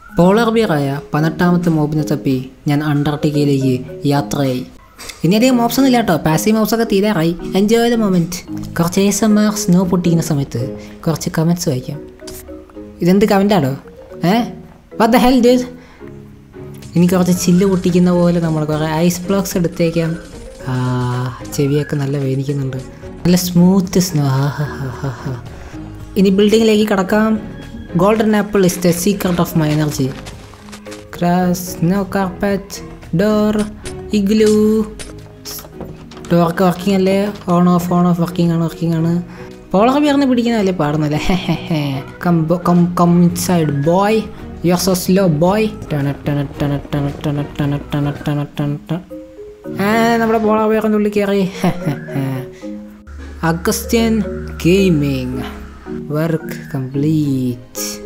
pallor ബിയറായ പതിനെട്ടാമത്തെ മോബിനെ തപ്പി ഞാൻ അന്റാർട്ടിക്കയിലേക്ക് യാത്രയായി ഇനി അധികം മോബ്സ് ഒന്നും ഇല്ല കേട്ടോ പാസീവ് മോബ്സ് ഒക്കെ തീരാറായി എൻജോയ് ദ മൊമെൻറ്റ് കുറച്ച് എസ് എം ആർ സ്നോ പൊട്ടിക്കുന്ന സമയത്ത് കുറച്ച് കമൻറ്റ്സ് വായിക്കാം ഇതെന്ത് കമൻറ്റാണോ ഏ വാട്ട് ദ ഹെൽ ഡേസ് ഇനി കുറച്ച് ചില്ല് പൊട്ടിക്കുന്ന പോലെ നമ്മൾ കുറേ ഐസ് ബ്ലോക്സ് എടുത്തേക്കാം ആ ചെവിയൊക്കെ നല്ല വേദനിക്കുന്നുണ്ട് നല്ല സ്മൂത്ത് സ്നോ ഹാ ഹാ ഹാ ഹാ ഹാ ഇനി ബിൽഡിങ്ങിലേക്ക് കടക്കാം golden apple is the secret of my energy grass snow carpet door igloo ഡോർക്ക് വർക്കിംഗ് അല്ലേ on off on off working ആണ് വർക്കിംഗ് ആണ് പോളർ ബിയറിന് പിടിക്കുന്നതല്ലേ പാടുന്നല്ലേ come come come inside boy you are so slow boy ടണ ടണ ടണ ടണ ടണ ടണ ടണ ടണ ടണ ടണ ആ നമ്മുടെ പോളർ ബിയറിൻ്റെ ഉള്ളിൽ കയറി അഗസ്റ്റ്യൻ ഗെയിമിംഗ് വർക്ക് കംപ്ലീറ്റ്